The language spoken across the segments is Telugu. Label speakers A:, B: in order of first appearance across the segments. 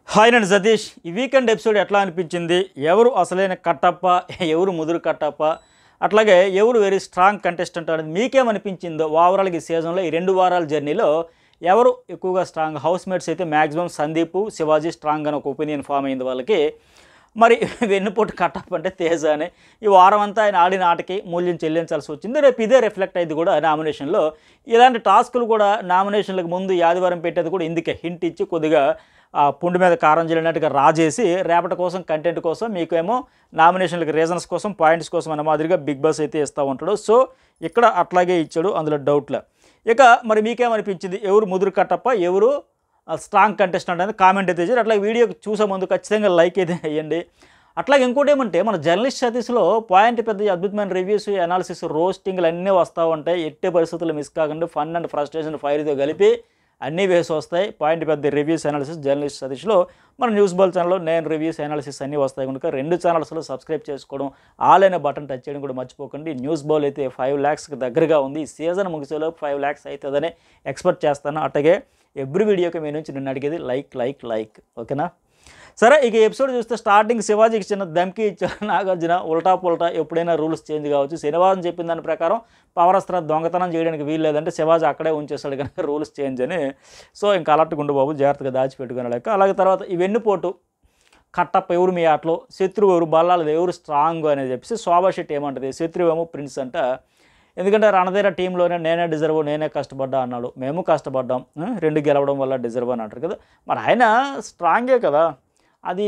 A: హాయ్ నేను సతీష్ ఈ వీకెండ్ ఎపిసోడ్ ఎట్లా అనిపించింది ఎవరు అసలైన కట్టప్ప ఎవరు ముదురు కట్టప్ప అట్లాగే ఎవరు వెరీ స్ట్రాంగ్ కంటెస్టెంట్ అనేది మీకేమనిపించిందో ఓవరాల్గా ఈ సీజన్లో ఈ రెండు వారాల జర్నీలో ఎవరు ఎక్కువగా స్ట్రాంగ్ హౌస్ మేట్స్ అయితే మ్యాక్సిమం సందీప్ శివాజీ స్ట్రాంగ్ అని ఒక ఒపీనియన్ ఫామ్ అయింది వాళ్ళకి మరి వెన్నుపోటు కట్టప్ అంటే తేజ అని ఈ వారం అంతా ఆయన ఆడిన ఆటకి మూల్యం చెల్లించాల్సి వచ్చింది రేపు ఇదే రిఫ్లెక్ట్ అయింది కూడా నామినేషన్లో ఇలాంటి టాస్కులు కూడా నామినేషన్లకు ముందు ఈ ఆదివారం పెట్టేది కూడా ఇందుకే హింట్ ఇచ్చి కొద్దిగా ఆ పుండు మీద కారం జల్లినట్టుగా రాజేసి రేపటి కోసం కంటెంట్ కోసం మీకేమో నామినేషన్లకు రీజన్స్ కోసం పాయింట్స్ కోసం అన్న మాదిరిగా బిగ్ బాస్ అయితే ఇస్తూ ఉంటాడు సో ఇక్కడ అట్లాగే ఇచ్చాడు అందులో డౌట్లే ఇక మరి మీకేమనిపించింది ఎవరు ముదురు కట్టప్ప ఎవరు స్ట్రాంగ్ కంటెస్టెంట్ అనేది కామెంట్ అయితే చేయండి అట్లా వీడియో చూసే ముందు ఖచ్చితంగా లైక్ అయితే వేయండి అట్లాగే ఇంకోటి ఏమంటే మన జర్నలిస్ట్ సతీష్లో పాయింట్ పెద్ద అద్భుతమైన రివ్యూస్ అనాలిసిస్ రోస్టింగ్లు అన్నీ వస్తూ ఉంటాయి ఎట్టి పరిస్థితులు మిస్ కాకుండా ఫన్ అండ్ ఫ్రస్ట్రేషన్ ఫైర్తో కలిపి అన్నీ వేసి వస్తాయి పాయింట్ పెద్ద రివ్యూస్ అనాలిసిస్ జర్నలిస్ట్ సతీష్లో మన న్యూస్ బాల్ ఛానల్లో నేను రివ్యూస్ అనాలిసిస్ అన్నీ వస్తాయి కనుక రెండు ఛానల్స్లో సబ్స్క్రైబ్ చేసుకోవడం ఆల్ అనే బటన్ టచ్ చేయడం కూడా మర్చిపోకండి న్యూస్ బాల్ అయితే ఫైవ్ ల్యాక్స్కి దగ్గరగా ఉంది ఈ సీజన్ ముగిసేలోపు ఫైవ్ ల్యాక్స్ అవుతుందని ఎక్స్పెక్ట్ చేస్తాను అట్లాగే ఎవ్రీ వీడియోకి మీ నుంచి నిన్ను అడిగేది లైక్ లైక్ లైక్ ఓకేనా సరే ఇక ఎపిసోడ్ చూస్తే స్టార్టింగ్ శివాజీకి చిన్న దమ్కి ఇచ్చారు నాగార్జున ఉల్టా పుల్టా ఎప్పుడైనా రూల్స్ చేంజ్ కావచ్చు శనివారం చెప్పిన దాని ప్రకారం పవరస్త్ర దొంగతనం చేయడానికి వీలు లేదంటే శివాజీ అక్కడే ఉంచేస్తాడు కనుక రూల్స్ చేంజ్ అని సో ఇంకా అలర్ట్గా ఉండు బాబు జాగ్రత్తగా దాచిపెట్టుకునే లెక్క అలాగే తర్వాత ఈ వెన్నుపోటు కట్టప్ప ఎవరు మీ ఆటలో శత్రువు ఎవరు బల్లాలది ఎవరు స్ట్రాంగ్ అనేది చెప్పేసి శోభా శెట్టి ఏమంటది శత్రువు ఏమో ప్రిన్స్ అంట ఎందుకంటే రణధీర టీంలోనే నేనే డిజర్వ్ నేనే కష్టపడ్డా అన్నాడు మేము కష్టపడ్డాం ఆ, రెండు గెలవడం వల్ల డిజర్వ్ అని అంటారు కదా మరి ఆయన స్ట్రాంగే కదా అది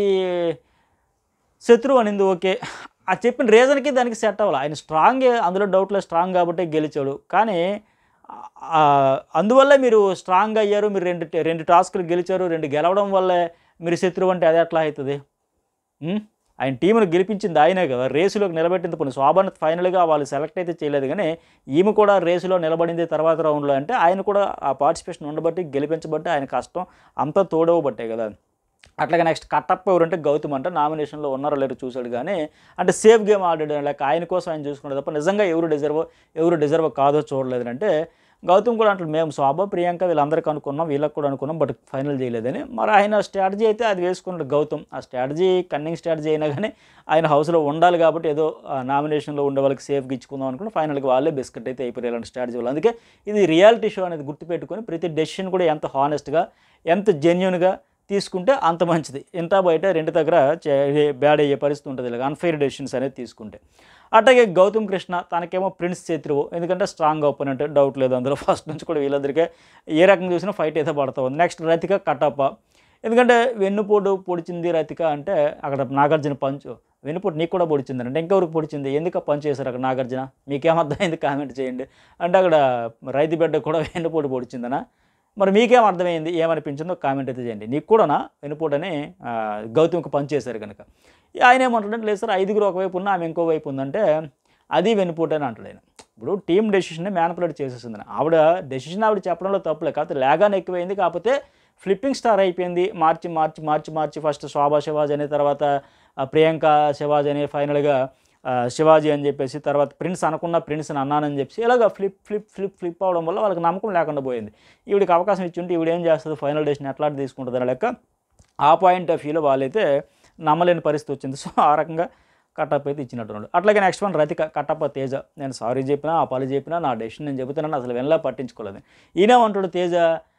A: శత్రువు అనింది ఓకే ఆ చెప్పిన రీజన్కి దానికి సెట్ అవ్వాలి ఆయన స్ట్రాంగ్ అందులో డౌట్లో స్ట్రాంగ్ కాబట్టి గెలిచాడు కానీ ఆ, అందువల్లే మీరు స్ట్రాంగ్ అయ్యారు మీరు రెండు రెండు టాస్కులు గెలిచారు రెండు గెలవడం వల్లే మీరు శత్రువు అంటే అది ఎట్లా అవుతుంది ఉం? ఆయన టీంను గెలిపించింది ఆయనే కదా రేసులోకి నిలబెట్టింది కొన్ని శోభన్ ఫైనల్గా వాళ్ళు సెలెక్ట్ అయితే చేయలేదు కానీ ఈమె కూడా రేసులో నిలబడింది తర్వాత రౌండ్లో అంటే ఆయన కూడా ఆ పార్టిసిపేషన్ ఉండబట్టి గెలిపించబట్టి ఆయన కష్టం అంతా తోడవబట్టే కదా అట్లాగే నెక్స్ట్ కట్టప్ప ఎవరంటే గౌతమ్ అంటే నామినేషన్లో ఉన్నారో లేరో చూశాడు కానీ అంటే సేఫ్ గేమ్ ఆడాడు లేక ఆయన కోసం ఆయన చూసుకున్నాడు తప్ప నిజంగా ఎవరు డిజర్వ్ ఎవరు డిజర్వ్ కాదో చూడలేదు అంటే గౌతమ్ కూడా అంటే మేము శోభ ప్రియాంక వీళ్ళందరికీ అనుకున్నాం వీళ్ళకి కూడా అనుకున్నాం బట్ ఫైనల్ చేయలేదని మరి ఆయన స్ట్రాటజీ అయితే అది వేసుకున్నాడు గౌతమ్ ఆ స్ట్రాటజీ కన్నింగ్ స్ట్రాటజీ అయినా కానీ ఆయన హౌస్లో ఉండాలి కాబట్టి ఏదో నామినేషన్లో ఉండే వాళ్ళకి సేఫ్గా ఇచ్చుకుందాం అనుకుని ఫైనల్గా వాళ్ళే బిస్కెట్ అయితే అయిపోయారు ఇలాంటి స్ట్రాటజీ వాళ్ళు అందుకే ఇది రియాలిటీ షో అనేది గుర్తుపెట్టుకొని ప్రతి డెసిషన్ కూడా ఎంత హానెస్ట్గా ఎంత జెన్యున్గా తీసుకుంటే అంత మంచిది ఇంత బయట రెండు దగ్గర చే- బ్యాడ్ అయ్యే పరిస్థితి ఉంటుంది ఇలాగ అన్ఫెయిర్ డెసిషన్స్ అనేది తీసుకుంటే అట్లాగే గౌతమ్ కృష్ణ తనకేమో ప్రిన్స్ శత్రువు ఎందుకంటే స్ట్రాంగ్ ఓపెనెంట్ డౌట్ లేదు అందులో ఫస్ట్ నుంచి కూడా వీళ్ళందరికీ ఏ రకంగా చూసినా ఫైట్ అయితే పడతా ఉంది నెక్స్ట్ రతిక కట్టప్ప ఎందుకంటే వెన్నుపోటు పొడిచింది రతిక అంటే అక్కడ నాగార్జున పంచు వెన్నుపోటు నీకు కూడా పొడిచింది అంటే ఇంకెవరికి పొడిచింది ఎందుకు ఆ పంచు చేశారు అక్కడ నాగార్జున మీకేమర్థమైంది కామెంట్ చేయండి అంటే అక్కడ రైతు బిడ్డ కూడా వెన్నుపోటు పొడిచిందనా మరి మీకేం అర్థమైంది ఏమనిపించిందో కామెంట్ అయితే చేయండి నీకు కూడానా వెనుపోటని గౌతమ్కి పనిచేశారు కనుక ఆయన ఏమంటాడంటే లేదు సార్ ఐదుగురు ఒకవైపు ఉన్నా ఆమె ఇంకో వైపు ఉందంటే అది వెనుపోటు అని అంటాడు ఆయన ఇప్పుడు టీం డెసిషన్ని మ్యానిపులేట్ చేసేసింది ఆవిడ డెసిషన్ ఆవిడ చెప్పడంలో తప్పులే కాకపోతే లేగానే ఎక్కువైంది కాకపోతే ఫ్లిప్పింగ్ స్టార్ అయిపోయింది మార్చి మార్చి మార్చి మార్చి ఫస్ట్ శోభా శివాజీ అని తర్వాత ఆ, ప్రియాంక శివాజీ అని ఫైనల్గా ఆ, శివాజీ అని చెప్పేసి తర్వాత ప్రిన్స్ అనుకున్న ప్రిన్స్ అని అన్నానని చెప్పేసి ఇలాగ ఫ్లిప్ ఫ్లిప్ ఫ్లిప్ ఫ్లిప్ అవడం వల్ల వాళ్ళకి నమ్మకం లేకుండా పోయింది ఈవిడికి అవకాశం ఇచ్చి ఉంటే ఈవిడ ఏం చేస్తుంది ఫైనల్ డెసిషన్ ఎట్లా తీసుకుంటుంది అని లెక్క ఆ పాయింట్ ఆఫ్ వ్యూలో వాళ్ళైతే నమ్మలేని పరిస్థితి వచ్చింది సో ఆ రకంగా కట్టప్ అయితే ఇచ్చినట్టున్నాడు అట్లాగే నెక్స్ట్ వన్ రతిక కట్టప్ప తేజ నేను సారీ చెప్పినా ఆ పలు చెప్పినా నా డెసిషన్ నేను చెబుతున్నాను అసలు వెళ్ళా పట్టించుకోలేదు ఈయన అంటాడు తేజ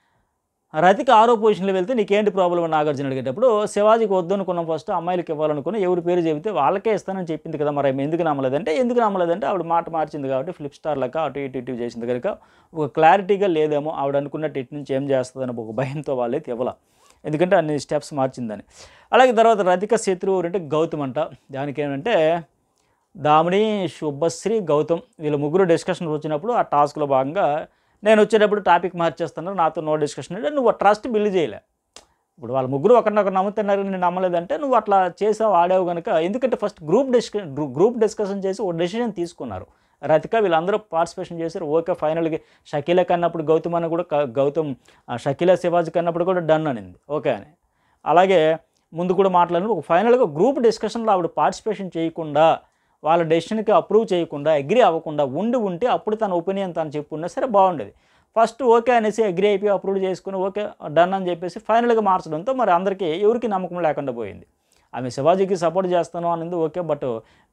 A: రతికి ఆరో పొజిషన్లో వెళ్తే నీకేంటి ప్రాబ్లం నాగార్జున అడిగేటప్పుడు శివాజీకి వద్దు అనుకున్నాం ఫస్ట్ అమ్మాయిలకి ఇవ్వాలనుకున్నా ఎవరి పేరు చెబితే వాళ్ళకే ఇస్తానని చెప్పింది కదా మరి ఆమె ఎందుకు నమ్మలేదంటే ఎందుకు నమ్మలేదంటే ఆవిడ మాట మార్చింది కాబట్టి ఫ్లిప్ స్టార్ లెక్క అటు ఇటు ఇటు చేసింది కనుక ఒక క్లారిటీగా లేదేమో ఆవిడ అనుకున్నట్టు ఇటు నుంచి ఏం చేస్తుందని ఒక భయంతో వాళ్ళైతే ఇవ్వాల ఎందుకంటే అన్ని స్టెప్స్ మార్చిందని అలాగే తర్వాత రతిక శత్రువు అంటే గౌతమ్ అంట దానికి ఏంటంటే దామిని శుభశ్రీ గౌతమ్ వీళ్ళ ముగ్గురు డిస్కషన్ వచ్చినప్పుడు ఆ టాస్క్లో భాగంగా నేను వచ్చేటప్పుడు టాపిక్ మార్చేస్తాను నాతో నో డిస్కషన్ అంటే నువ్వు ట్రస్ట్ బిల్డ్ చేయలే ఇప్పుడు వాళ్ళ ముగ్గురు ఒకరినొకరు నమ్ముతున్నారు నేను నమ్మలేదంటే నువ్వు అట్లా చేసావు ఆడావు కనుక ఎందుకంటే ఫస్ట్ గ్రూప్ డిస్క గ్రూప్ డిస్కషన్ చేసి ఒక డెసిషన్ తీసుకున్నారు రతిక వీళ్ళందరూ పార్టిసిపేషన్ చేశారు ఓకే ఫైనల్కి షకీల కన్నప్పుడు గౌతమ్ అని కూడా క- గౌతమ్ ఆ, షకీల శివాజీ కన్నప్పుడు కూడా డన్ అనింది ఓకే అని అలాగే ముందు కూడా మాట్లాడిన ఒక ఫైనల్గా గ్రూప్ డిస్కషన్లో ఆవిడ పార్టిసిపేషన్ చేయకుండా వాళ్ళ డెసిషన్కి అప్రూవ్ చేయకుండా అగ్రి అవ్వకుండా ఉండి ఉంటే అప్పుడు తన ఒపీనియన్ తను చెప్పున్నా సరే బాగుండేది ఫస్ట్ ఓకే అనేసి అగ్రి అయిపోయి అప్రూవ్ చేసుకుని ఓకే డన్ అని చెప్పేసి ఫైనల్గా మార్చడంతో మరి అందరికీ ఎవరికి నమ్మకం లేకుండా పోయింది ఆమె శివాజీకి సపోర్ట్ చేస్తాను అన్నది ఓకే బట్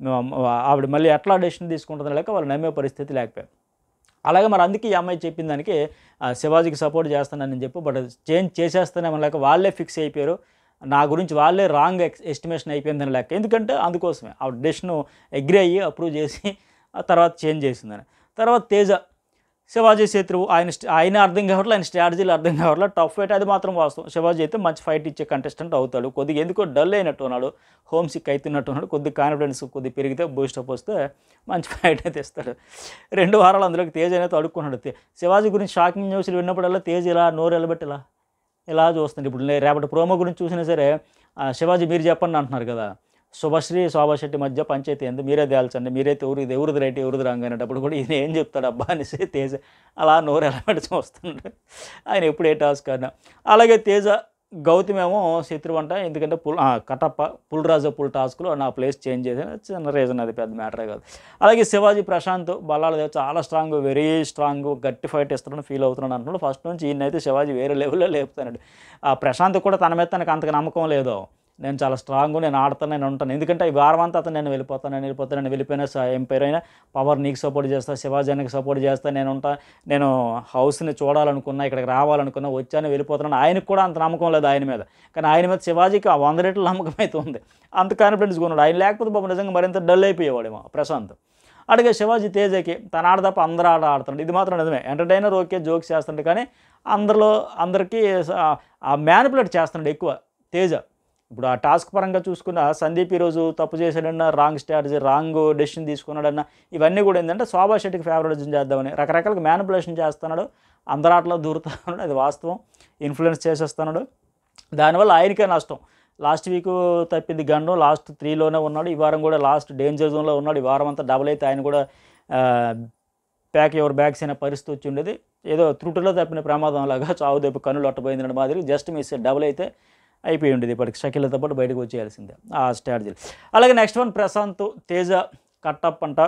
A: ఆవిడ మళ్ళీ ఎట్లా డెసిషన్ తీసుకుంటుందో లేక వాళ్ళు నమ్మే పరిస్థితి లేకపోయారు అలాగే మరి అందుకే ఈ అమ్మాయి చెప్పిన దానికి ఆ, శివాజీకి సపోర్ట్ చేస్తానని చెప్పి బట్ చేంజ్ చేసేస్తానేమో లేక వాళ్ళే ఫిక్స్ అయిపోయారు నా గురించి వాళ్ళే రాంగ్ ఎక్స్ ఎస్టిమేషన్ అయిపోయిందని లెక్క ఎందుకంటే అందుకోసమే ఆ డెసిషన్ అగ్రి అయ్యి అప్రూవ్ చేసి ఆ తర్వాత చేంజ్ చేసిందని తర్వాత తేజ శివాజీ శత్రువు ఆయన స్ట్- ఆయన అర్థం కావట్లే ఆయన స్ట్రాటజీలు అర్థం కావట్లే టఫ్ ఫైట్ అది మాత్రం వాస్తవం శివాజీ అయితే మంచి ఫైట్ ఇచ్చే కంటెస్టెంట్ అవుతాడు కొద్దిగా ఎందుకో డల్ అయినట్టు ఉన్నాడు హోమ్ సిక్ అవుతున్నట్టు ఉన్నాడు కొద్దిగా కాన్ఫిడెన్స్ కొద్దిగా పెరిగితే బూస్టప్ వస్తే మంచి ఫైట్ అయితే ఇస్తాడు రెండు వారాలు అందులోకి తేజ్ అనేది అడుక్కున్నాడు తే- శివాజీ గురించి షాకింగ్ న్యూస్లు విన్నప్పుడల్లా తేజ్ ఇలా నోరు ఎలబెట్టి ఇలా ఇలా చూస్తుంది ఇప్పుడు నే- రేపటి ప్రోమో గురించి చూసినా సరే ఆ, శివాజీ మీరు చెప్పండి అంటున్నారు కదా శుభశ్రీ శోభా శెట్టి మధ్య పంచాయతీ ఎంత మీరే తేల్చండి మీరైతే ఎవరు ఇది ఎవరిది రైట్ ఎవరిది రాంగ్ అనేటప్పుడు కూడా ఈయన ఏం చెప్తాడు అబ్బా అనేసి తేజ అలా నోరు ఎలా పెట్టి చూస్తుండే ఆయన ఎప్పుడు ఏ టాస్క్ అన్నా అలాగే తేజ గౌతమ్ ఏమో శత్రువు అంట ఎందుకంటే పుల్ ఆ, కటప్ప పుల్రాజు పుల్ టాస్క్లో నా ప్లేస్ చేంజ్ చేసిన చిన్న రీజన్ అది పెద్ద మ్యాటరే కాదు అలాగే శివాజీ ప్రశాంత్ బల్లాల దేవ్ చాలా స్ట్రాంగ్ వెరీ స్ట్రాంగ్ గట్టి ఫైట్ ఇస్తున్నాడు ఫీల్ అవుతున్నాడు అంటున్నాడు ఫస్ట్ నుంచి ఈయన అయితే శివాజీ వేరే లెవెల్లో లేపుతున్నాడు ఆ ప్రశాంత్ కూడా తన మీద తనకు అంతగా నమ్మకం లేదు నేను చాలా స్ట్రాంగ్ నేను ఆడతాను నేను ఉంటాను ఎందుకంటే ఈ వారం అంతా అతను నేను వెళ్ళిపోతాను నేను వెళ్ళిపోతాను నేను వెళ్ళిపోయినా స- ఎంపైర్ అయినా పవర్ నీకు సపోర్ట్ చేస్తా శివాజీనికి సపోర్ట్ చేస్తా నేను ఉంటా నేను హౌస్ని చూడాలనుకున్నా ఇక్కడికి రావాలనుకున్నా వచ్చాను వెళ్ళిపోతున్నాను ఆయనకు కూడా అంత నమ్మకం లేదు ఆయన మీద కానీ ఆయన మీద శివాజీకి ఆ వంద రెట్ల నమ్మకం అయితే ఉంది అంత కాన్ఫిడెన్స్ కొన్నాడు ఆయన లేకపోతే పాపం నిజంగా మరింత డల్ అయిపోయేవాడేమో ప్రశాంత్ అడిగే శివాజీ తేజకి తన ఆడ తప్ప అందరూ ఆడ ఆడుతున్నాడు ఇది మాత్రం నిజమే ఎంటర్టైనర్ ఓకే జోక్స్ చేస్తుండే కానీ అందరిలో అందరికీ స- ఆ మ్యానిపులేట్ చేస్తున్నాడు ఎక్కువ తేజ ఇప్పుడు ఆ టాస్క్ పరంగా చూసుకున్న సందీప్ ఈరోజు తప్పు చేశాడన్న రాంగ్ స్ట్రాటజీ రాంగ్ డెసిషన్ తీసుకున్నాడన్న ఇవన్నీ కూడా ఏంటంటే శోభా శెట్టికి ఫేవరెటిజం చేద్దామని రకరకాలుగా మ్యానిపులేషన్ చేస్తున్నాడు అందరు ఆటలో దూరుతున్నాడు అది వాస్తవం ఇన్ఫ్లుయెన్స్ చేసేస్తున్నాడు దానివల్ల ఆయనకే నష్టం లాస్ట్ వీక్ తప్పింది గండం లాస్ట్ త్రీలోనే ఉన్నాడు ఈ వారం కూడా లాస్ట్ డేంజర్ జోన్లో ఉన్నాడు ఈ వారం అంతా డబుల్ అయితే ఆయన కూడా ప్యాక్ ఎవరు బ్యాగ్స్ అయిన పరిస్థితి వచ్చి ఉండేది ఏదో త్రుటిలో తప్పిన ప్రమాదం లాగా చావు దెబ్బ కన్నులు అట్టబోయింది అనే మాదిరి జస్ట్ మిస్ డబుల్ అయితే అయిపోయి ఉండేది ఇప్పటికి షకిలతో పాటు బయటకు వచ్చేయాల్సిందే ఆ స్ట్రాటజీలు అలాగే నెక్స్ట్ వన్ ప్రశాంత్ తేజ కట్టప్ అంట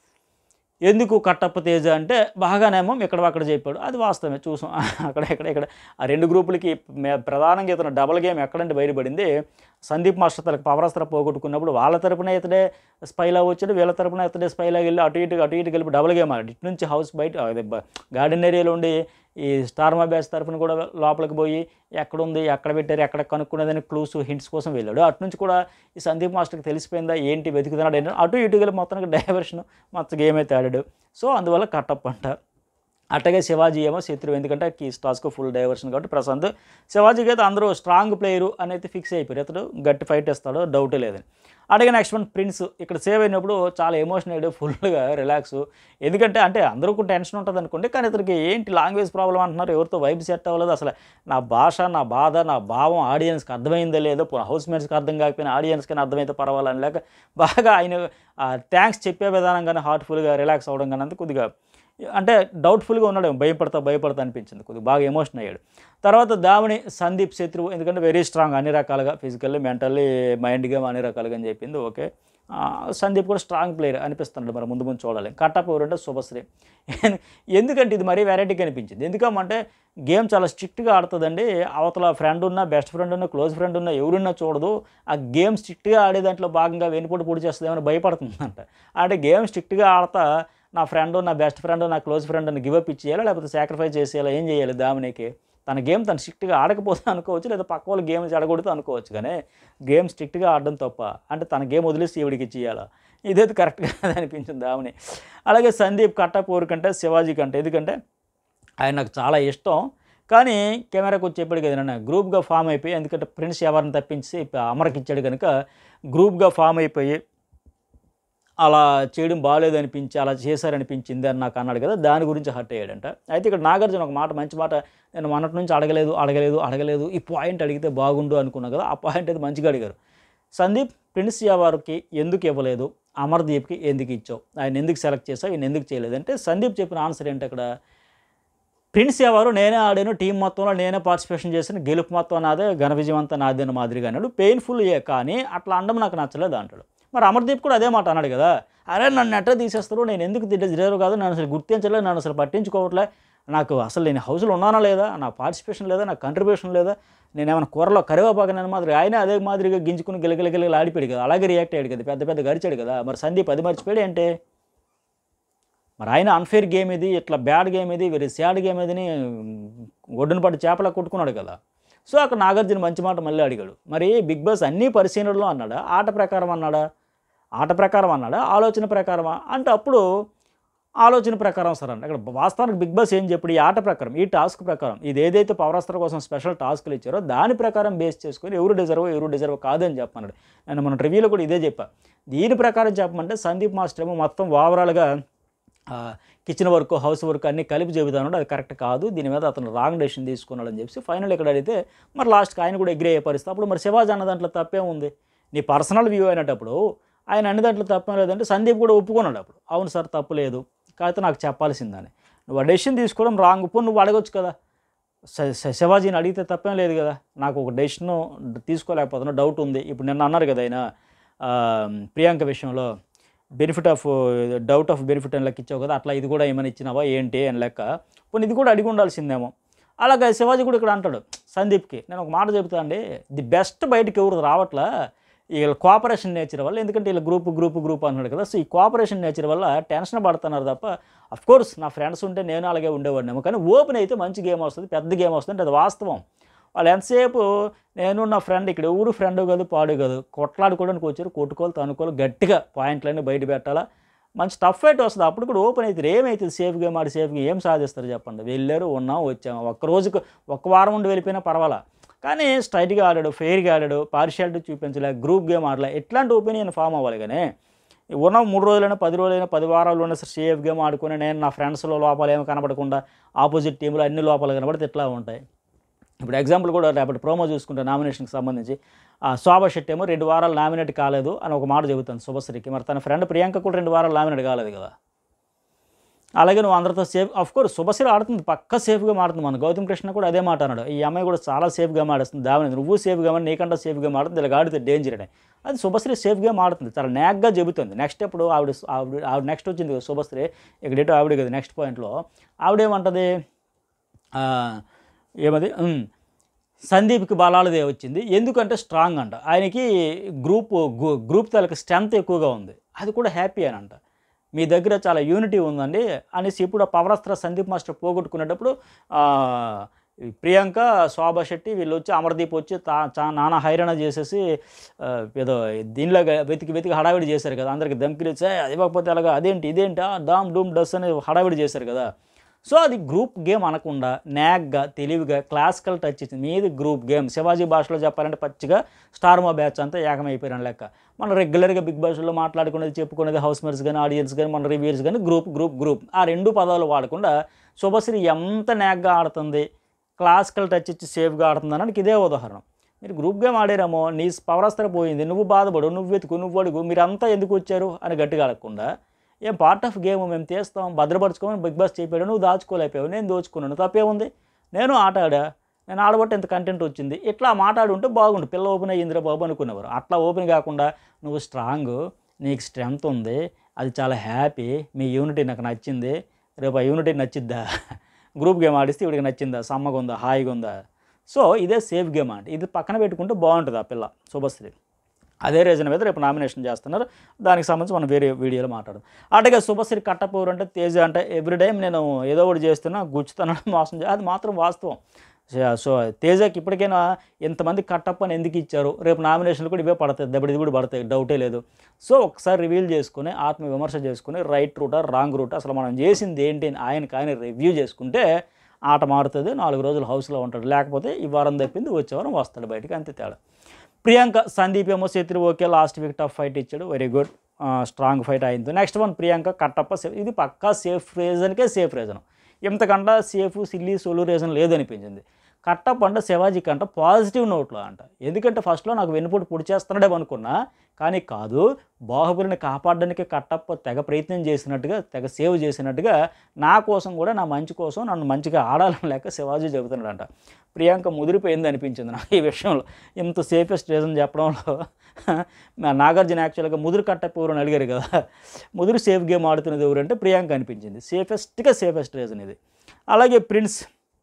A: ఎందుకు కట్టప్ప తేజ అంటే బాగానేమో ఇక్కడ అక్కడ చెప్పాడు అది వాస్తవమే చూసాం అక్కడ ఇక్కడ ఇక్కడ ఆ రెండు గ్రూపులకి మే- ప్రధానంగా ఇతను డబల్ గేమ్ ఎక్కడంటే బయటపడింది సందీప్ మాస్టర్ తనకు పవరస్త్ర పోగొట్టుకున్నప్పుడు వాళ్ళ తరపున ఇతడే స్పైలా వచ్చాడు వీళ్ళ తరపున ఇతడే స్పైలా వెళ్ళి అటు ఇటు అటు ఇటు కలిపి డబల్ గేమ్ ఆడాడు ఇటు నుంచి హౌస్ బయట అదే బ- గార్డెన్ ఏరియాలో ఉండి ఈ స్టార్ మా బ్యాచ్ తరపున కూడా లోపలికి పోయి ఎక్కడ ఉంది ఎక్కడ పెట్టారు ఎక్కడ కనుక్కునేదని క్లూస్ హింట్స్ కోసం వెళ్ళాడు అటు నుంచి కూడా ఈ సందీప్ మాస్టర్కి తెలిసిపోయిందా ఏంటి వెతుకుతున్నాడు ఏంటి అటు ఇటు కలిపి మొత్తానికి డైవర్షన్ మొత్తం గేమ్ అయితే ఆడాడు సో అందువల్ల కట్టప్ అంట అట్టగే శివాజీ ఏమో శత్రువు ఎందుకంటే కీ టాస్క్ ఫుల్ డైవర్షన్ కాబట్టి ప్రశాంత్ శివాజీకి అయితే అందరూ స్ట్రాంగ్ ప్లేయరు అనేది ఫిక్స్ అయిపోయారు ఇతడు గట్టి ఫైట్ ఇస్తాడు డౌటే లేదని అడిగే నెక్స్ట్ వన్ ప్రిన్స్ ఇక్కడ సేవ్ అయినప్పుడు చాలా ఎమోషన్ అయ్యాడు ఫుల్గా రిలాక్స్ ఎందుకంటే అంటే అందరికీ టెన్షన్ ఉంటుంది అనుకోండి కానీ ఇతనికి ఏంటి లాంగ్వేజ్ ప్రాబ్లం అంటున్నారు ఎవరితో వైబ్ సెట్ అవ్వలేదు అసలు నా భాష నా బాధ నా భావం ఆడియన్స్కి అర్థమైందో లేదో హౌస్ మేట్స్కి అర్థం కాకపోయినా ఆడియన్స్కి అర్థమైతే పర్వాలని లేక బాగా ఆయన థ్యాంక్స్ చెప్పే విధానం కానీ హార్ట్ఫుల్గా రిలాక్స్ అవ్వడం కానీ అంతా కొద్దిగా అంటే డౌట్ఫుల్గా ఉన్నాడు భయపడతా భయపడతా అనిపించింది కొద్దిగా బాగా ఎమోషన్ అయ్యాడు తర్వాత దామిని సందీప్ శత్రువు ఎందుకంటే వెరీ స్ట్రాంగ్ అన్ని రకాలుగా ఫిజికల్లీ మెంటల్లీ మైండ్ గేమ్ అన్ని రకాలుగా అని చెప్పింది ఓకే ఆ, సందీప్ కూడా స్ట్రాంగ్ ప్లేయర్ అనిపిస్తున్నాడు మరి ముందు ముందు చూడాలి కట్టప్ ఎవరంటే శుభశ్రీ ఎందుకంటే ఇది మరీ వెరైటీగా అనిపించింది ఎందుకమ్మంటే గేమ్ చాలా స్ట్రిక్ట్గా ఆడుతుందండి అవతల ఫ్రెండ్ ఉన్నా బెస్ట్ ఫ్రెండ్ ఉన్నా క్లోజ్ ఫ్రెండ్ ఉన్నా ఎవరున్నా చూడదు ఆ గేమ్ స్ట్రిక్ట్గా ఆడే దాంట్లో భాగంగా వెనుపోటు పొడి చేస్తుందేమని భయపడుతుందంట అంటే గేమ్ స్ట్రిక్ట్గా ఆడతా నా ఫ్రెండ్ నా బెస్ట్ ఫ్రెండ్ నా క్లోజ్ ఫ్రెండ్ అని గివప్ ఇచ్చేయాలా లేకపోతే సాక్రిఫైస్ చేసేయాలా ఏం చేయాలి దామినికి తన గేమ్ తను స్ట్రిక్ట్గా ఆడకపోతే అనుకోవచ్చు లేదా పక్క వాళ్ళు గేమ్ చెడగొడితే అనుకోవచ్చు కానీ గేమ్ స్ట్రిక్ట్గా ఆడడం తప్ప అంటే తన గేమ్ వదిలేసి ఈవిడికి ఇచ్చేయాలా ఇదైతే కరెక్ట్గా అనిపించింది దామిని అలాగే సందీప్ కట్టపూర్ కంటే శివాజీ కంటే ఎందుకంటే ఆయన నాకు చాలా ఇష్టం కానీ కెమెరాకు వచ్చి చెప్పాడు కదా నన్ను గ్రూప్గా ఫామ్ అయిపోయి ఎందుకంటే ఫ్రెండ్స్ ఎవరిని తప్పించి అమరకి ఇచ్చాడు కనుక గ్రూప్గా ఫామ్ అయిపోయి అలా చేయడం బాగాలేదనిపించి అలా చేశారనిపించింది అని నాకు అన్నాడు కదా దాని గురించి హర్ట్ అయ్యాడంట అయితే ఇక్కడ నాగార్జున ఒక మాట మంచి మాట నేను మొన్నటి నుంచి అడగలేదు అడగలేదు అడగలేదు ఈ పాయింట్ అడిగితే బాగుండు అనుకున్నా కదా ఆ పాయింట్ అయితే మంచిగా అడిగారు సందీప్ ప్రిన్స్ యావార్కి ఎందుకు ఇవ్వలేదు అమర్దీప్కి ఎందుకు ఇచ్చావు ఆయన ఎందుకు సెలెక్ట్ చేసావు ఈయన ఎందుకు చేయలేదు అంటే సందీప్ చెప్పిన ఆన్సర్ ఏంటి అక్కడ ప్రిన్స్ ఎవరు నేనే ఆడాను టీం మొత్తంలో నేనే పార్టిసిపేషన్ చేసిన గెలుపు మొత్తం నాదే ఘన విజయం అంతా నాదే అన్న మాదిరిగా అన్నాడు పెయిన్ఫుల్ ఏ కానీ అట్లా అనడం నాకు నచ్చలేదు అంటాడు మరి అమర్దీప్ కూడా అదే మాట అన్నాడు కదా అరే నన్ను ఎట్లా తీసేస్తారు నేను ఎందుకు డిజర్వ్ కాదు నన్ను అసలు గుర్తించలేదు నన్ను అసలు పట్టించుకోవట్లే నాకు అసలు నేను హౌస్లో ఉన్నానా లేదా నా పార్టిసిపేషన్ లేదా నా కంట్రిబ్యూషన్ లేదా నేను ఏమైనా కూరలో కరివేపాకనని మాదిరి ఆయన అదే మాదిరిగా గింజుకుని గిలగిల గిలగిల ఆడిపోయాడు కదా అలాగే రియాక్ట్ అయ్యాడు కదా పెద్ద పెద్ద గరిచాడు కదా మరి సందీప్ అది మర్చిపోయాడు ఏంటి మరి ఆయన అన్ఫేర్ గేమ్ ఇది ఇట్లా బ్యాడ్ గేమ్ ఇది వెరీ సాడ్ గేమ్ ఇదిని ఒడ్డున పడి చేపలా కొట్టుకున్నాడు కదా సో అక్కడ నాగార్జున మంచి మాట మళ్ళీ అడిగాడు మరి బిగ్ బాస్ అన్ని పరిశీలనలో అన్నాడా ఆట ప్రకారం అన్నాడా ఆట ప్రకారం అన్నాడా ఆలోచన ప్రకారమా అంటే అప్పుడు ఆలోచన ప్రకారం సార్ అంటే అక్కడ వాస్తవానికి బిగ్ బాస్ ఏం చెప్పాడు ఈ ఆట ప్రకారం ఈ టాస్క్ ప్రకారం ఇది ఏదైతే పవరాస్త్ర కోసం స్పెషల్ టాస్క్లు ఇచ్చారో దాని ప్రకారం బేస్ చేసుకొని ఎవరు డిజర్వ్ ఎవరు డిజర్వ్ కాదని చెప్పమన్నాడు నేను మన రివ్యూలో కూడా ఇదే చెప్పా దీని ప్రకారం చెప్పమంటే సందీప్ మాస్టర్ ఏమో మొత్తం ఓవరాల్గా కిచెన్ వర్క్ హౌస్ వర్క్ అన్నీ కలిపి చెబుతాను అది కరెక్ట్ కాదు దీని మీద అతను రాంగ్ డెసిషన్ తీసుకున్నాడు అని చెప్పి ఫైనల్ ఇక్కడ అడిగితే మరి లాస్ట్కి ఆయన కూడా ఎగ్రీ అయ్యే పరిస్థితి అప్పుడు మరి శివాజీ అన్న దాంట్లో తప్పే ఉంది నీ పర్సనల్ వ్యూ అయినప్పుడు ఆయన అన్ని దాంట్లో తప్పేం లేదంటే సందీప్ కూడా ఒప్పుకున్నాడు అప్పుడు అవును సార్ తప్పు లేదు కాకపోతే నాకు చెప్పాల్సిందని నువ్వు ఆ డెసిషన్ తీసుకోవడం రాంగ్ పో నువ్వు అడగొచ్చు కదా శ- శ- శివాజీని అడిగితే తప్పేం లేదు కదా నాకు ఒక డెసిషన్ తీసుకోలేకపోతున్నా డౌట్ ఉంది ఇప్పుడు నిన్న అన్నారు కదా ఆయన ఆ, ప్రియాంక విషయంలో benefit of doubt of benefit అని లెక్క ఇచ్చావు కదా అట్లా ఇది కూడా ఏమైనా ఇచ్చినావా ఏంటి అని లెక్క పోనీ ఇది కూడా అడిగి ఉండాల్సిందేమో అలాగే శివాజీ కూడా ఇక్కడ అంటాడు సందీప్కి నేను ఒక మాట చెబుతా అండి ది బెస్ట్ బయటకి ఎవరు రావట్లా వీళ్ళ కోఆపరేషన్ నేచర్ వల్ల ఎందుకంటే వీళ్ళ గ్రూప్ గ్రూప్ గ్రూప్ అన్నాడు కదా సో ఈ కోఆపరేషన్ నేచర్ వల్ల టెన్షన్ పడుతున్నారు తప్ప అఫ్ కోర్స్ నా ఫ్రెండ్స్ ఉంటే నేను అలాగే ఉండేవాడినేమో కానీ ఓపెన్ అయితే మంచి గేమ్ వస్తుంది పెద్ద గేమ్ వస్తుంది అంటే అది వాస్తవం వాళ్ళు ఎంతసేపు నేను నా ఫ్రెండ్ ఇక్కడ ఊరు ఫ్రెండ్ కాదు పాడు కాదు కొట్లాడుకోవడానికి వచ్చారు కొట్టుకోవాలి తనుకోవాలి గట్టిగా పాయింట్లన్నీ బయట పెట్టాలా మంచి టఫ్ ఫైట్ వస్తుంది అప్పుడు కూడా ఓపెన్ అవుతుంది ఏమవుతుంది సేఫ్ గేమ్ ఆడి సేఫ్ గేమ్ ఏం సాధిస్తారు చెప్పండి వెళ్ళారు ఉన్నాం వచ్చాము ఒక్క రోజుకు ఒక్క వారం ఉండి వెళ్ళిపోయినా పర్వాలా కానీ స్ట్రైట్గా ఆడాడు ఫెయిర్గా ఆడాడు పార్షియాలిటీ చూపించలే గ్రూప్ గేమ్ ఆడలే ఇట్లాంటి ఒపీనియన్ ఫామ్ అవ్వాలి కానీ ఉన్న మూడు రోజులైనా పది రోజులైనా పది వారాలు ఉన్న సరే సేఫ్ గేమ్ ఆడుకుని నేను నా ఫ్రెండ్స్లో లోపాలు ఏమి కనపడకుండా ఆపోజిట్ టీంలో అన్ని లోపాలు కనబడితే ఇట్లా ఉంటాయి ఇప్పుడు ఎగ్జాంపుల్ కూడా రేపటి ప్రోమో చూసుకుంటే నామినేషన్కి సంబంధించి ఆ, శోభా శెట్టి ఏమో రెండు వారాలు నామినేట్ కాలేదు అని ఒక మాట చెబుతాను శుభశ్రీకి మరి తన ఫ్రెండ్ ప్రియాంక కూడా రెండు వారాలు నామినేట్ కాలేదు కదా అలాగే నువ్వు అందరితో సేఫ్ అఫ్ కోర్స్ శుభశ్రీ ఆడుతుంది పక్క సేఫ్గా ఆడుతుంది మన గౌతమ్ కృష్ణ కూడా అదే మాట అన్నాడు ఈ అమ్మాయి కూడా చాలా సేఫ్గా ఆడుతుంది దావని నువ్వు సేఫ్గా ఆడి నీకంటే సేఫ్గా ఆడుతుంది ఇలా ఆడితే డేంజర్ అని అది శుభశ్రీ సేఫ్గా ఆడుతుంది చాలా నాగ్గా చెబుతుంది నెక్స్ట్ ఎప్పుడు ఆవిడ ఆవిడ ఆవిడ నెక్స్ట్ వచ్చింది కదా శుభశ్రీ ఇక్కడేటో ఆవిడ కదా నెక్స్ట్ పాయింట్లో ఆవిడేమంటది ఆ, ఏమది ఉమ్, సందీప్కి బలాలదే వచ్చింది ఎందుకంటే స్ట్రాంగ్ అంట ఆయనకి గ్రూప్ గు- గ్రూప్ తాలూకు స్ట్రెంత్ ఎక్కువగా ఉంది అది కూడా హ్యాపీ అని అంట మీ దగ్గర చాలా యూనిటీ ఉందండి అనేసి ఇప్పుడు ఆ పవరస్త్ర సందీప్ మాస్టర్ పోగొట్టుకునేటప్పుడు ఆ, ఈ ప్రియాంక శోభా శెట్టి వీళ్ళు వచ్చి అమర్దీప్ వచ్చి తా చా నానా హైరాణ చేసేసి ఆ, ఏదో దీనిలో వెతికి వెతికి హడావిడి చేశారు కదా అందరికి దమ్కిలు ఇచ్చా అది ఇవ్వకపోతే అలాగా అదేంటి ఇదేంటా డామ్ డూమ్ డస్ అని హడావిడి చేశారు కదా సో అది గ్రూప్ గేమ్ అనకుండా నాగ్గా తెలివిగా క్లాసికల్ టచ్ ఇచ్చింది మీది గ్రూప్ గేమ్ శివాజీ భాషలో చెప్పాలంటే పచ్చిగా స్టార్ మా బ్యాచ్ అంతా ఏకమైపోయిన లెక్క మనం రెగ్యులర్గా బిగ్ బాస్లో మాట్లాడుకునేది చెప్పుకునేది హౌస్ మేట్స్ కానీ ఆడియన్స్ కానీ మన రివ్యూర్స్ కానీ గ్రూప్ గ్రూప్ గ్రూప్ ఆ రెండు పదాలు వాడకుండా శుభశ్రీ ఎంత నాగ్గా ఆడుతుంది క్లాసికల్ టచ్ ఇచ్చి సేఫ్గా ఆడుతుంది అనడానికి ఇదే ఉదాహరణ మీరు గ్రూప్ గేమ్ ఆడారేమో నీ పవరాస్త్ర పోయింది నువ్వు బాధపడు నువ్వు వెతుకు నువ్వు అడుగు మీరంతా ఎందుకు వచ్చారు అని గట్టిగా అడగకుండా ఏం పార్ట్ ఆఫ్ గేమ్ మేము తీస్తాం భద్రపరచుకోమని బిగ్ బాస్ చెప్పాడు నువ్వు దాచుకోలేకపోయావు నేను దోచుకున్నాను తప్పే ఉంది నేను ఆట ఆడా నేను ఆడబట్టి ఇంత కంటెంట్ వచ్చింది ఇట్లా మాట్లాడుంటే బాగుండు పిల్ల ఓపెన్ అయ్యిందిరా బాబు అనుకునేవారు అట్లా ఓపెన్ కాకుండా నువ్వు స్ట్రాంగ్ నీకు స్ట్రెంగ్త్ ఉంది అది చాలా హ్యాపీ మీ యూనిటీ నాకు నచ్చింది రేపు ఆ యూనిటీ నచ్చిద్దా గ్రూప్ గేమ్ ఆడిస్తే ఇవిడికి నచ్చిందా సమ్మగా ఉందా హాయిగా ఉందా సో ఇదే సేఫ్ గేమ్ అంటే ఇది పక్కన పెట్టుకుంటే బాగుంటుంది ఆ పిల్ల శుభశ్రీ అదే రీజన్ మీద రేపు నామినేషన్ చేస్తున్నారు దానికి సంబంధించి మనం వేరే వీడియోలో మాట్లాడదాం అటుగా శుభశ్రీ కట్టపూర్ అంటే తేజ అంటే ఎవ్రీ టైం నేను ఏదో ఒకటి చేస్తున్నా గుచ్చుతాను మోసం చే- అది మాత్రం వాస్తవం సో- సో తేజకి ఇప్పటికైనా ఎంతమంది కట్టప్ప అని ఎందుకు ఇచ్చారు రేపు నామినేషన్లు కూడా ఇవే పడతాయి దెబ్బడి ఇది కూడా పడతాయి డౌటే లేదు సో ఒకసారి రివీల్ చేసుకుని ఆత్మ విమర్శ చేసుకుని రైట్ రూటా రాంగ్ రూట్ అసలు మనం చేసింది ఏంటి అని ఆయనకి ఆయన రివ్యూ చేసుకుంటే ఆట మారుతుంది నాలుగు రోజులు హౌస్లో ఉంటాడు లేకపోతే ఈ వారం తప్పింది వచ్చే వారం వస్తాడు బయటికి అంతే తేడా ప్రియాంక సందీప్ ఏమో శత్రు okay last week tough fight ఇచ్చాడు వెరీ గుడ్ స్ట్రాంగ్ ఫైట్ అయింది next one Priyanka Kattappa safe ఇది పక్కా సేఫ్ రీజన్కే సేఫ్ రీజన్ ఇంతకంటే సేఫ్ సిల్లీ సోలు రీజన్ లేదనిపించింది కట్టప్ప అంటే శివాజీ కంట పాజిటివ్ నోట్లో అంట ఎందుకంటే ఫస్ట్లో నాకు వెన్నుపోటు పొడి చేస్తున్నాడే అనుకున్నా కానీ కాదు బాహుబలిని కాపాడడానికి కట్టప్ప తెగ ప్రయత్నం చేసినట్టుగా తెగ సేవ్ చేసినట్టుగా నా కోసం కూడా నా మంచి కోసం నన్ను మంచిగా ఆడాలని లేక శివాజీ చెబుతున్నాడంట ప్రియాంక ముదిరిపోయింది అనిపించింది నాకు ఈ విషయంలో ఇంత సేఫెస్ట్ రీజన్ చెప్పడంలో మా నాగార్జున యాక్చువల్గా ముదురు కట్టపూర్ అని అడిగారు కదా ముదురు సేఫ్ గేమ్ ఆడుతున్నది ఎవరంటే ప్రియాంక అనిపించింది సేఫెస్ట్గా సేఫెస్ట్ రీజన్ ఇది అలాగే ప్రిన్స్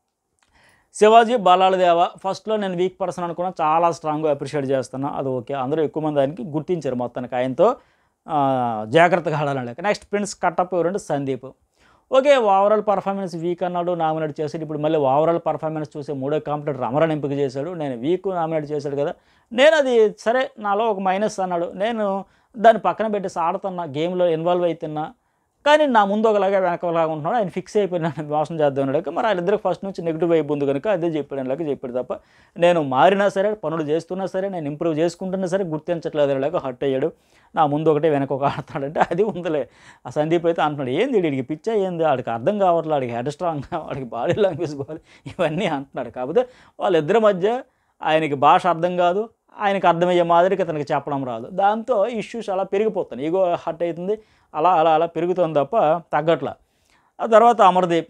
A: శివాజీ బలాలదేవ ఫస్ట్లో నేను వీక్ పర్సన్ అనుకున్నా చాలా స్ట్రాంగ్గా అప్రిషియేట్ చేస్తున్నా అది ఓకే అందరూ ఎక్కువ మంది ఆయనకి గుర్తించారు మొత్తానికి ఆయనతో ఆ, జాగ్రత్తగా ఆడాలని లేక నెక్స్ట్ ప్రిన్స్ కట్టప్ ఎవరంటే Sandeep okay overall performance weak అన్నాడు నామినేట్ చేశాడు ఇప్పుడు మళ్ళీ ఓవరాల్ పర్ఫార్మెన్స్ చూసే మూడో కాంపిటేటర్ అమరన్ ఎంపిక చేశాడు నేను వీక్ నామినేట్ చేశాడు కదా నేను అది సరే నాలో ఒక మైనస్ అన్నాడు నేను దాన్ని పక్కన పెట్టేసి ఆడుతున్నా గేమ్లో ఇన్వాల్వ్ అవుతున్నా కానీ నా ముందు ఒకలాగా వెనకలాగా ఉంటున్నాడు ఆయన ఫిక్స్ అయిపోయి నన్ను మోసం చేద్దాం అన్నాడు మరి వాళ్ళిద్దరికి ఫస్ట్ నుంచి నెగిటివ్ వైపు ఉంది కనుక అదే చెప్పాడు అలాగ చెప్పాడు తప్ప నేను మారినా సరే పనులు చేస్తున్నా సరే నేను ఇంప్రూవ్ చేసుకుంటున్నా సరే గుర్తించట్లేదు అలాగ హట్ అయ్యాడు నా ముందు ఒకటే వెనక ఒక ఆడతాడంటే అది ఉందిలే ఆ సందీప్ అయితే అంటున్నాడు ఏంది వీడికి పిచ్చ ఏంది వాడికి అర్థం కావట్లేదు వాడికి హెడ్ స్ట్రాంగ్ వాడికి బాడీ లాంగ్వేజ్ కావాలి ఇవన్నీ అంటున్నాడు కాకపోతే వాళ్ళిద్దరి మధ్య ఆయనకి భాష అర్థం కాదు ఆయనకు అర్థమయ్యే మాదిరికి అతనికి చెప్పడం రాదు దాంతో ఇష్యూస్ అలా పెరిగిపోతున్నాయి ఈగో హట్ అవుతుంది అలా అలా అలా పెరుగుతుంది తప్ప తగ్గట్లా ఆ తర్వాత అమర్దీప్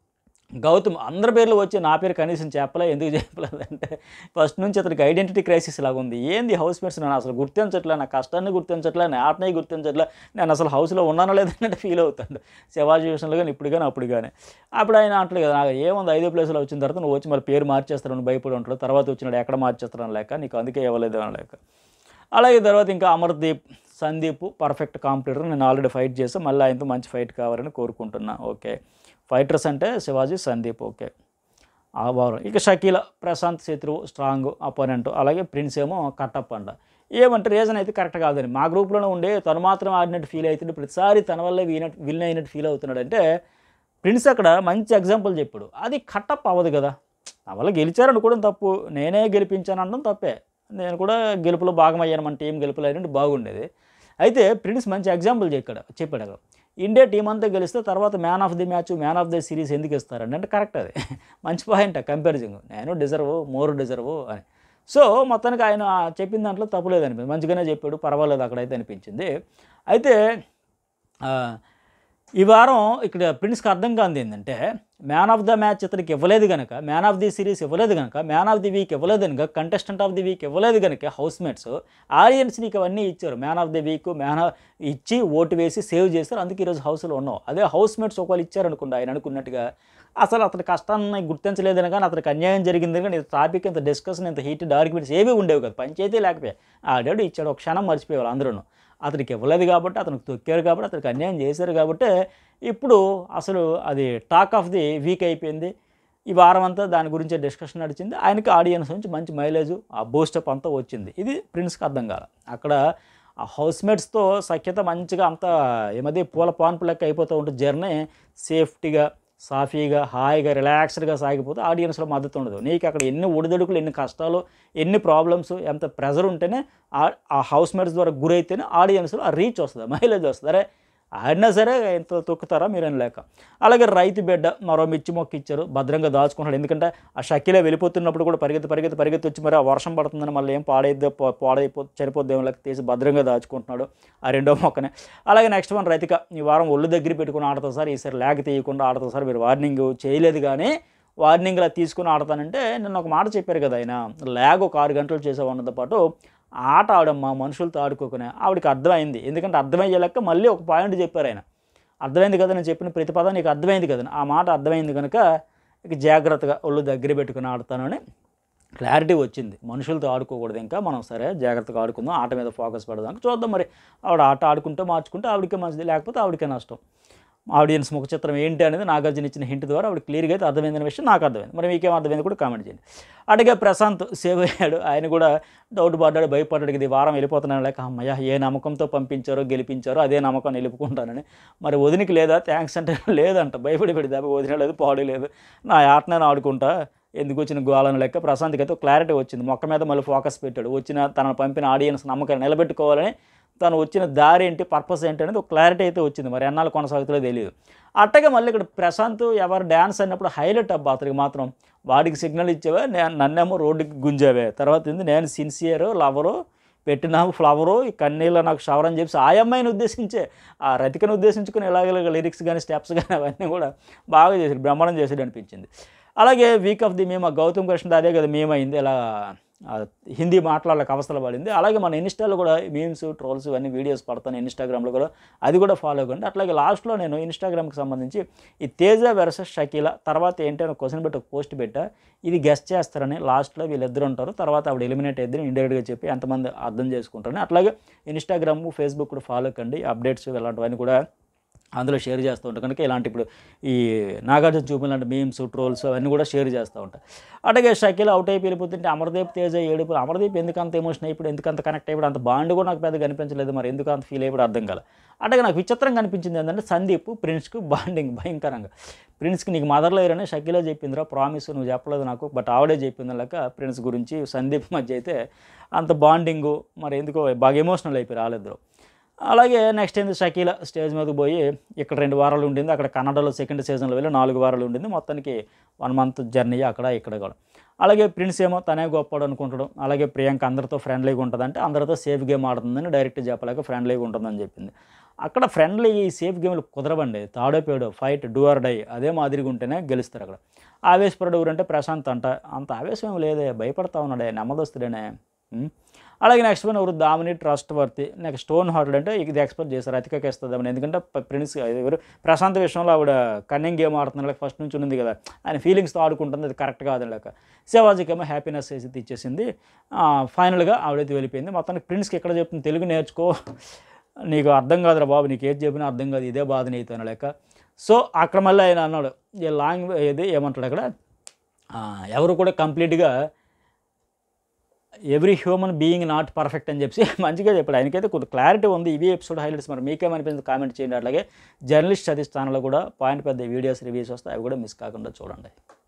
A: గౌతమ్ అందరి పేర్లు వచ్చి నా పేరు కనీసం చెప్పలే ఎందుకు చెప్పలేదు అంటే ఫస్ట్ నుంచి అతనికి ఐడెంటిటీ క్రైసిస్ లాగా ఉంది ఏంది హౌస్ మేట్స్ నేను అసలు గుర్తించట్లే నా కష్టాన్ని గుర్తించట్లే నా ఆటని గుర్తించట్లే నేను అసలు హౌస్లో ఉన్నానో లేదన్నట్టు ఫీల్ అవుతాడు శివాజీ విషయంలో కానీ ఇప్పుడు కానీ అప్పుడు కానీ అప్పుడు ఆయన అంటలేదు కదా నాకు ఏముంది ఐదో ప్లేస్లో వచ్చిన తర్వాత నువ్వు వచ్చి మళ్ళీ పేరు మార్చేస్తాను భయపడి ఉంటాడు తర్వాత వచ్చినాడు ఎక్కడ మార్చేస్తాను లేక నీకు అందుకే ఇవ్వలేదు అని లేక అలాగే తర్వాత ఇంకా అమర్దీప్ సందీప్ పర్ఫెక్ట్ కాంపిటీటర్ నేను ఆల్రెడీ ఫైట్ చేసి మళ్ళీ ఆయనతో మంచి ఫైట్ కావాలని కోరుకుంటున్నా ఓకే ఫైటర్స్ అంటే శివాజీ సందీప్ ఓకే ఆ బాగా ఇక షకీల ప్రశాంత్ శత్రువు స్ట్రాంగ్ అపోనెంట్ అలాగే ప్రిన్స్ ఏమో కట్టప్ అండ ఏమంటే రీజన్ అయితే కరెక్ట్ కాదని మా గ్రూప్లోనే ఉండే తను మాత్రం ఆడినట్టు ఫీల్ అవుతుంది ప్రతిసారి తన వల్లే వీనట్టు విన్ అయినట్టు ఫీల్ అవుతున్నాడు అంటే ప్రిన్స్ అక్కడ మంచి ఎగ్జాంపుల్ చెప్పాడు అది కట్టప్ అవ్వదు కదా నా వల్ల గెలిచారనుకోవడం తప్పు నేనే గెలిపించాను అనడం తప్పే నేను కూడా గెలుపులో భాగమయ్యాను మన టీం గెలుపులో అయినట్టు బాగుండేది అయితే ప్రిన్స్ మంచి ఎగ్జాంపుల్ చెప్పాడు చెప్పాడు అక్కడ ఇండియా టీం అంతా గెలిస్తే తర్వాత man of the match man of the series ఎందుకు ఇస్తారండి అంటే కరెక్ట్ అది మంచి పాయింట్ కంపారిజన్ నేను డిజర్వ్ మోర్ డిజర్వ్ అని సో మొత్తానికి ఆయన చెప్పిన దాంట్లో తప్పులేదు అనిపించింది మంచిగానే చెప్పాడు పర్వాలేదు అక్కడైతే అనిపించింది అయితే ఆ, ఈ వారం ఇక్కడ ప్రిన్స్కి అర్థం కాంది ఏంటంటే మ్యాన్ ఆఫ్ ద మ్యాచ్ ఇతనికి ఇవ్వలేదు కనుక మ్యాన్ ఆఫ్ ది సిరీస్ ఇవ్వలేదు కనుక మ్యాన్ ఆఫ్ ది వీక్ ఇవ్వలేదు కనుక కంటెస్టెంట్ ఆఫ్ ది వీక్ ఇవ్వలేదు కనుక హౌస్ మేట్స్ ఆడియన్స్ నీకు అవన్నీ ఇచ్చారు man of the week man ఇచ్చి ఓటు వేసి సేవ్ చేస్తారు అందుకే ఈరోజు హౌస్లో ఉన్నావు అదే హౌస్ మేట్స్ ఒకవేళ ఇచ్చారనుకోండి ఆయన అనుకున్నట్టుగా అసలు అతని కష్టాన్ని గుర్తించలేదని కానీ అతనికి అన్యాయం జరిగిందని కానీ టాపిక్ ఇంత డిస్కషన్ ఇంత హీటెడ్ ఆర్గ్యుమెంట్స్ ఏవి ఉండేవి కదా పంచాయతీ లేకపోయా ఆడాడు ఇచ్చాడు ఒక క్షణం మర్చిపోయేవాళ్ళు అందరూ అతనికి ఇవ్వలేదు కాబట్టి అతనికి తొక్కారు కాబట్టి అతనికి అన్యాయం చేశారు కాబట్టి ఇప్పుడు అసలు అది టాక్ ఆఫ్ ది వీక్ అయిపోయింది ఈ వారం అంతా దాని గురించే డిస్కషన్ నడిచింది ఆయనకి ఆడియన్స్ నుంచి మంచి మైలేజ్ ఆ బూస్టప్ అంతా వచ్చింది ఇది ప్రిన్స్కి అర్థం కాల అక్కడ ఆ హౌస్మేట్స్తో సఖ్యత మంచిగా అంతా ఏమది పూల పాన్పు లెక్క అయిపోతూ ఉంటుంది జర్నీ సేఫ్టీగా సాఫీగా హాయిగా రిలాక్స్డ్గా సాగిపోతే ఆడియన్స్లో మద్దతు ఉండదు నీకు అక్కడ ఎన్ని ఒడిదొడుకులు ఎన్ని కష్టాలు ఎన్ని ప్రాబ్లమ్స్ ఎంత ప్రెజర్ ఉంటేనే ఆ- ఆ హౌస్ మేట్స్ ద్వారా గురైతేనే ఆడియన్స్లో ఆ రీచ్ వస్తుంది మైలేజ్ వస్తుంది అరే ఆడినా సరే ఎంత తొక్కుతారా మీరని లేక అలాగే రైతు బిడ్డ మరో మిర్చి మొక్క ఇచ్చారు భద్రంగా దాచుకుంటాడు ఎందుకంటే ఆ షకీలే వెళ్ళిపోతున్నప్పుడు కూడా పరిగెత్తి పరిగెత్తి పరిగెత్తి వచ్చి మరి ఆ వర్షం పడుతుందని మళ్ళీ ఏం పాడైద్దో పా- పాడైపో చనిపోద్దేమో లేక తీసి భద్రంగా దాచుకుంటున్నాడు ఆ రెండో మొక్కనే అలాగే నెక్స్ట్ వన్ రైతుక ఈ వారం ఒళ్ళు దగ్గర పెట్టుకుని ఆడతా సార్ ఈసారి లేక తీయకుండా ఆడతా సార్ మీరు వార్నింగ్ చేయలేదు కానీ వార్నింగ్ ఇలా తీసుకుని ఆడతానంటే నిన్న ఒక మాట చెప్పారు కదా ఆయన ల్యాగ్ ఒక ఆరు గంటలు చేసేవాడితో పాటు ఆట ఆడమ్మా మనుషులతో ఆడుకోకునే ఆవిడకి అర్థమైంది ఎందుకంటే అర్థమయ్యే లెక్క మళ్ళీ ఒక పాయింట్ చెప్పారు ఆయన అర్థమైంది కదా నేను చెప్పిన ప్రతి పదం నీకు అర్థమైంది కదా ఆ మాట అర్థమైంది కనుక ఇక జాగ్రత్తగా ఒళ్ళు దగ్గర పెట్టుకుని ఆడతానని క్లారిటీ వచ్చింది మనుషులతో ఆడుకోకూడదు ఇంకా మనం సరే జాగ్రత్తగా ఆడుకుందాం ఆట మీద ఫోకస్ పెడదాం చూద్దాం మరి ఆవిడ ఆట ఆడుకుంటే మార్చుకుంటే ఆవిడకే మంచిది లేకపోతే ఆవిడకే నష్టం ఆడియన్స్ ముఖ చిత్రం ఏంటి అనేది నాగార్జున ఇచ్చిన హింట్ ద్వారా ఆవిడ క్లియర్గా అయితే అర్థమైందనే విషయం నాకు అర్థమైంది మరి మీకేం అర్థమైంది కూడా కామెంట్ చేయండి అడిగే ప్రశాంత్ సేవ్ అయ్యాడు ఆయన కూడా డౌట్ పడ్డాడు భయపడ్డాడు ఇది వారం వెళ్ళిపోతున్నాను లేక అమ్మయ్య ఏ నమ్మకంతో పంపించారో గెలిపించారో అదే నమ్మకం నిలుపుకుంటానని మరి వదినికి లేదా థ్యాంక్స్ అంటే లేదంట భయపడి పెడితే వదిన లేదు పాడు లేదు నా ఆట నేను ఆడుకుంటా ఎందుకు వచ్చిన గోళన లెక్క ప్రశాంత్కి అయితే క్లారిటీ వచ్చింది మొక్క మీద మళ్ళీ ఫోకస్ పెట్టాడు వచ్చిన తనను పంపిన ఆడియన్స్ నమ్మకాన్ని నిలబెట్టుకోవాలని తను వచ్చిన దారి ఏంటి పర్పస్ ఏంటి అనేది ఒక క్లారిటీ అయితే వచ్చింది మరి ఎన్నాళ్ళు కొనసాగుతుందో తెలియదు అట్టగా మళ్ళీ ఇక్కడ ప్రశాంత్ ఎవరు డ్యాన్స్ అన్నప్పుడు హైలైట్ అబ్బా అతనికి మాత్రం వాడికి సిగ్నల్ ఇచ్చేవే నేను నన్నేమో రోడ్డుకి గుంజావే తర్వాత ఏంది నేను సిన్సియర్ లవరు పెట్టిన ఫ్లవరు ఈ కన్నీళ్ళ నాకు షవర్ అని చెప్పి ఆ అమ్మాయిని ఉద్దేశించే ఆ రతికను ఉద్దేశించుకుని ఇలాగ లిరిక్స్ కానీ స్టెప్స్ కానీ అవన్నీ కూడా బాగా చేశాడు బ్రహ్మాండం చేసాడు అనిపించింది అలాగే వీక్ ఆఫ్ ది మేము గౌతమ్ కృష్ణ అదే కదా మేము అయింది ఇలా ఆ, హిందీ మాట్లాడలేక అవసరం పడింది అలాగే మన ఇన్స్టాలో కూడా మీమ్స్ ట్రోల్స్ ఇవన్నీ వీడియోస్ పడతాను ఇన్స్టాగ్రామ్లో కూడా అది కూడా ఫాలో అవ్వండి అట్లాగే లాస్ట్లో నేను ఇన్స్టాగ్రామ్కి సంబంధించి ఈ తేజ వెరసెస్ షకీల తర్వాత ఏంటి అని క్వశ్చన్ పెట్టి ఒక పోస్ట్ పెట్టా ఇది గెస్ట్ చేస్తారని లాస్ట్లో వీళ్ళిద్దరు ఉంటారు తర్వాత ఆవిడ ఎలిమినేట్ ఇద్దరు ఇండైరెక్ట్గా చెప్పి ఎంతమంది అర్థం చేసుకుంటారని అట్లాగే ఇన్స్టాగ్రామ్ ఫేస్బుక్ కూడా ఫాలో కండి అప్డేట్స్ ఇలాంటివన్నీ కూడా అందులో షేర్ చేస్తూ ఉంటాను కనుక ఇలాంటి ఇప్పుడు ఈ నాగార్జున చూపులు లాంటి మీమ్స్ ట్రోల్స్ అవన్నీ కూడా షేర్ చేస్తూ ఉంటాను అట్లాగే షకీల్ అవుట్ అయిపోయి వెళ్ళిపోతుంటే అమర్దీప్ తేజ ఏడుపు అమర్దీప్ ఎందుకు అంత ఎమోషన్ అయిపోయి ఎందుకు అంత కనెక్ట్ అయిపోయి అంత బాండ్ కూడా నాకు పెద్దగా కనిపించలేదు మరి ఎందుకు అంత ఫీల్ అయిపోయి అర్థం కాల అట్లాగే నాకు విచిత్రంగా అనిపించింది ఏంటంటే సందీప్ ప్రిన్స్కు బాండింగ్ భయంకరంగా ప్రిన్స్కి నీకు మదర్ లేరని షకీలే చెప్పిందిరా ప్రామిస్ నువ్వు చెప్పలేదు నాకు బట్ ఆవిడే చెప్పింది లెక్క ప్రిన్స్ గురించి సందీప్ మధ్య అయితే అంత బాండింగు మరి ఎందుకో బాగా ఎమోషనల్ అయిపోయి రాలేద్దరు అలాగే నెక్స్ట్ ఏంది షకీల స్టేజ్ మీదకి పోయి ఇక్కడ రెండు వారాలు ఉండింది అక్కడ కన్నడలో సెకండ్ సీజన్లో వెళ్ళి నాలుగు వారాలు ఉండింది మొత్తానికి వన్ మంత్ జర్నీ అక్కడ ఇక్కడ కూడా అలాగే ప్రిన్స్ ఏమో తనే గొప్పడు అనుకుంటాడు అలాగే ప్రియాంక అందరితో ఫ్రెండ్లీగా ఉంటుంది అంటే అందరితో సేఫ్ గేమ్ ఆడుతుందని డైరెక్ట్ చెప్పలేక ఫ్రెండ్లీగా ఉంటుందని చెప్పింది అక్కడ ఫ్రెండ్లీ ఈ సేఫ్ గేమ్లు కుదరబండి తాడో పేడో ఫైట్ డూ ఆర్ డై అదే మాదిరిగా ఉంటేనే గెలుస్తారు అక్కడ ఆవేశపరుడు ఎవరంటే ప్రశాంత్ అంట అంత ఆవేశం ఏం లేదే భయపడతా ఉన్నాడే నెమ్మదస్తుడేనే ఉం? అలాగే నెక్స్ట్ వన్ ఎవరు Damini trustworthy next stone hard అంటే ఇది ఎక్స్పెక్ట్ చేస్తారు అతికేస్తుందామని ఎందుకంటే ప- ప్రిన్స్ ఎవరు ప్రశాంత్ విషయంలో ఆవిడ కన్నింగ్ గేమ్ ఆడుతున్న ఫస్ట్ నుంచి ఉంది కదా ఆయన ఫీలింగ్స్తో ఆడుకుంటుంది అది కరెక్ట్ కాదు లేక శివాజీకి ఏమో హ్యాపీనెస్ వేసి ఇచ్చేసింది ఫైనల్గా ఆవిడైతే వెళ్ళిపోయింది మొత్తానికి ప్రిన్స్కి ఎక్కడ చెప్తుంది తెలుగు నేర్చుకో నీకు అర్థం కాదురా బాబు నీకు ఏది చెప్పినా అర్థం కాదు ఇదే బాధ నీతో లేక సో అక్కడ మళ్ళీ ఆయన అన్నాడు ఈ లాంగ్ ఇది ఏమంటాడు అక్కడ ఆ, ఎవరు కూడా కంప్లీట్గా every human being not perfect అని చెప్పి మంచిగా చెప్పాడు ఆయనకైతే కొంత క్లారిటీ ఉంది ఇవి ఎపిసోడ్ హైలైట్స్ మరి మీకేమనిపించింది కామెంట్ చేయండి అట్లాగే జర్నలిస్ట్ చదివి స్థానంలో కూడా పాయింట్ పెద్ద వీడియోస్ రివ్యూస్ వస్తాయి అవి కూడా మిస్ కాకుండా చూడండి